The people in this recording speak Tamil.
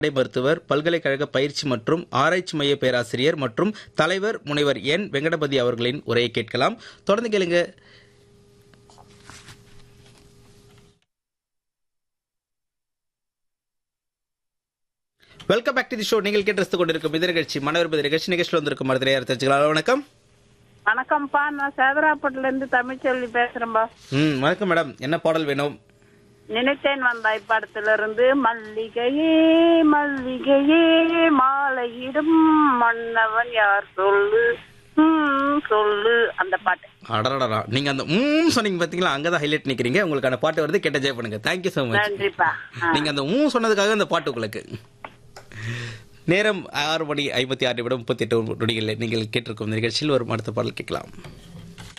நடை மருத்துவர் பல்கலைக்கழக பயிற்சி மற்றும் ஆராய்ச்சி மைய பேராசிரியர் மற்றும் தலைவர் முனைவர் என் வெங்கடபதி அவர்களின் உரையை கேட்கலாம் தொடர்ந்து கேளுங்க welcome back to the show நீங்கள் கேட்டு கொண்டிருக்கும் இந்த நிகழ்ச்சி மனவிருப்பது நிகழ்ச்சி நிகழ்ச்சியில் வந்திருக்கும் மருத்துவரை யார் தெரிஞ்சுக்கலாம் வணக்கம் வணக்கம்ப்பா நான் சேதராப்பட்டுல இருந்து தமிழ்ச்செல்வி பேசுறேன்பா ம் வணக்கம் மேடம் என்ன பாடல் வேணும் நினைத்தேன் வந்தாய் படத்துல இருந்து மல்லிகையே மல்லிகையே மாலையிடும் மன்னவன் யார் சொல்லு ம், சொல்லு அந்த பாட்டு அடடடா நீங்க அந்த ம் சொன்னீங்க பாத்தீங்களா அங்கதான் ஹைலைட் நிக்கிறீங்க உங்களுக்கான பாட்டு வருது கேட்ட ஜெய் பண்ணுங்க தேங்க்யூ so மச் நன்றிப்பா ஆ. நீங்க அந்த ஊ சொன்னதுக்காக அந்த பாட்டு உங்களுக்கு நேரம் ஆறு மணி ஐம்பத்தி ஆறு நிமிடம் முப்பத்தி எட்டு நொடிகளில் நீங்கள் கேட்டிருக்கும் இந்த நிகழ்ச்சியில் ஒரு அடுத்த பாடல் கேட்கலாம்